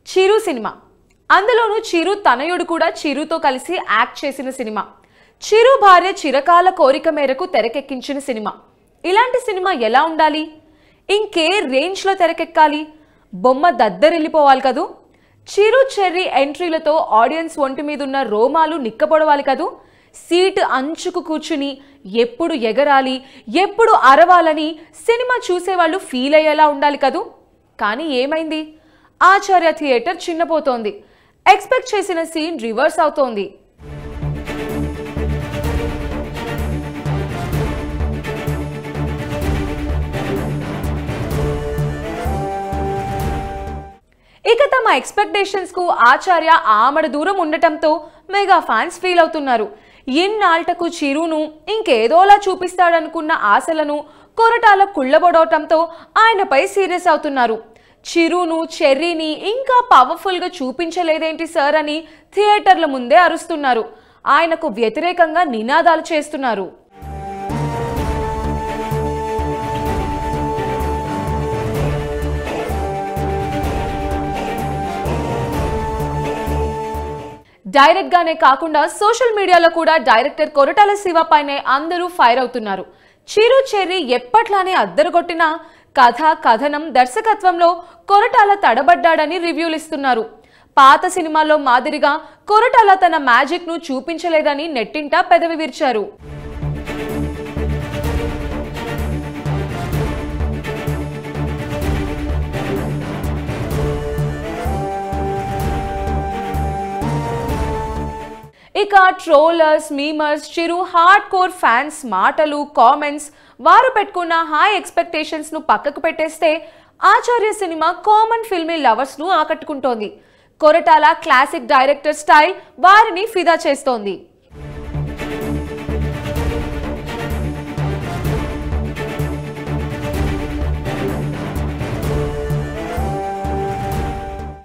చిరు cinema అందులోనూ చిరు తనయుడు కూడా చిరుతో కలిసి యాక్ట్ చేసిన సినిమా చిరు భార్య చిరకాల కోరిక మేరకు తెరకెక్కించిన సినిమా ఇలాంటి సినిమా ఎలా ఉండాలి ఇంకే రేంజ్లో తెరకెక్కాలి బొమ్మ దద్దరిల్లిపోవాలి కదూ చిరు చెర్రీ ఎంట్రీలతో ఆడియన్స్ ఒంటి మీద ఉన్న రోమాలు నిక్కబొడవాలి కదూ సీట్ అంచుకు కూర్చుని ఎప్పుడు ఎగరాలి ఎప్పుడు అరవాలని సినిమా చూసేవాళ్ళు ఫీల్ అయ్యేలా ఉండాలి కదూ కానీ ఏమైంది ఆచార్య థియేటర్ చిన్నపోతోంది ఎక్స్పెక్ట్ చేసిన సీన్ రివర్స్ అవుతోంది ఇక తమ ఎక్స్పెక్టేషన్స్ కు ఆచార్య ఆమడ దూరం ఉండటంతో మెగా ఫ్యాన్స్ ఫీల్ అవుతున్నారు ఇన్నాళ్టకు చిరును ఇంకేదోలా చూపిస్తాడనుకున్న ఆశలను కొరటాల కుళ్ళబొడవటంతో ఆయనపై సీరియస్ అవుతున్నారు చిరును చెర్రీని ఇంకా పవర్ఫుల్ గా చూపించలేదేంటి సార్ అని థియేటర్ల ముందే అరుస్తున్నారు ఆయనకు వ్యతిరేకంగా నినాదాలు చేస్తున్నారు డైరెక్ట్ గానే కాకుండా సోషల్ మీడియాలో కూడా డైరెక్టర్ కొరటాల శివ పైనే అందరూ ఫైర్ అవుతున్నారు చిరు చెర్రీ ఎప్పట్లానే అద్దరుగొట్టిన కథ కథనం దర్శకత్వంలో కొరటాల తడబడ్డాడని రివ్యూలు ఇస్తున్నారు పాత సినిమాలో మాదిరిగా కొరటాల తన మ్యాజిక్ ను చూపించలేదని నెట్టింట పెదవి విరిచారు ఇక trollers memers Chiru hardcore fans మాటలు కామెంట్స్ వారు పెట్టుకున్న హై ఎక్స్పెక్టేషన్స్ ను పక్కకు పెట్టేస్తే Acharya cinema common filmy lovers ను ఆకట్టుకుంటోంది కొరటాల క్లాసిక్ డైరెక్టర్ స్టైల్ వారిని ఫిదా చేస్తోంది